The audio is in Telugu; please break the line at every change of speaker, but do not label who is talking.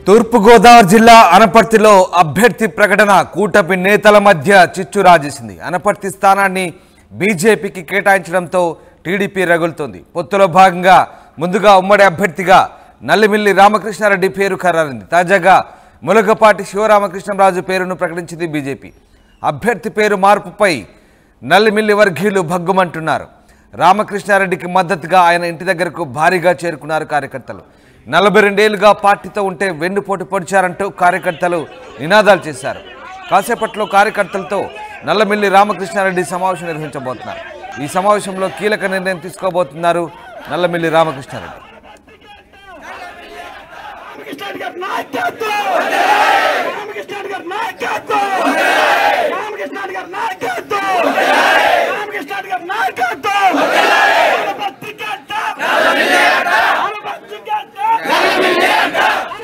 తూర్పుగోదావరి జిల్లా అనపర్తిలో అభ్యర్థి ప్రకటన కూటమి నేతల మధ్య చిచ్చు రాజేసింది అనపర్తి స్థానాన్ని బీజేపీకి కేటాయించడంతో టీడీపీ రగులుతోంది పొత్తులో భాగంగా ముందుగా ఉమ్మడి అభ్యర్థిగా నల్లిమిల్లి రామకృష్ణారెడ్డి పేరు ఖరారైంది తాజాగా ములగపాటి శివరామకృష్ణరాజు పేరును ప్రకటించింది బీజేపీ అభ్యర్థి పేరు మార్పుపై నల్లిమిల్లి వర్గీయులు భగ్గుమంటున్నారు రామకృష్ణారెడ్డికి మద్దతుగా ఆయన ఇంటి దగ్గరకు భారీగా చేరుకున్నారు కార్యకర్తలు నలభై రెండేళ్లుగా పార్టీతో ఉంటే వెన్నుపోటు పొడిచారంటూ కార్యకర్తలు నినాదాలు చేశారు కాసేపట్లో కార్యకర్తలతో నల్లమిల్లి రామకృష్ణారెడ్డి సమావేశం నిర్వహించబోతున్నారు ఈ సమావేశంలో కీలక నిర్ణయం తీసుకోబోతున్నారు నల్లమిల్లి రామకృష్ణారెడ్డి
రామకృష్ణారెడ్డి గారి నాయకత్వం రామకృష్ణారెడ్డి గారి నాయకత్వం రామకృష్ణారెడ్డి గారి నాయకత్వం రామకృష్ణారెడ్డి గారి నాయకత్వం ఆలబత్తి గడ్డ ఆలబత్తి గడ్డ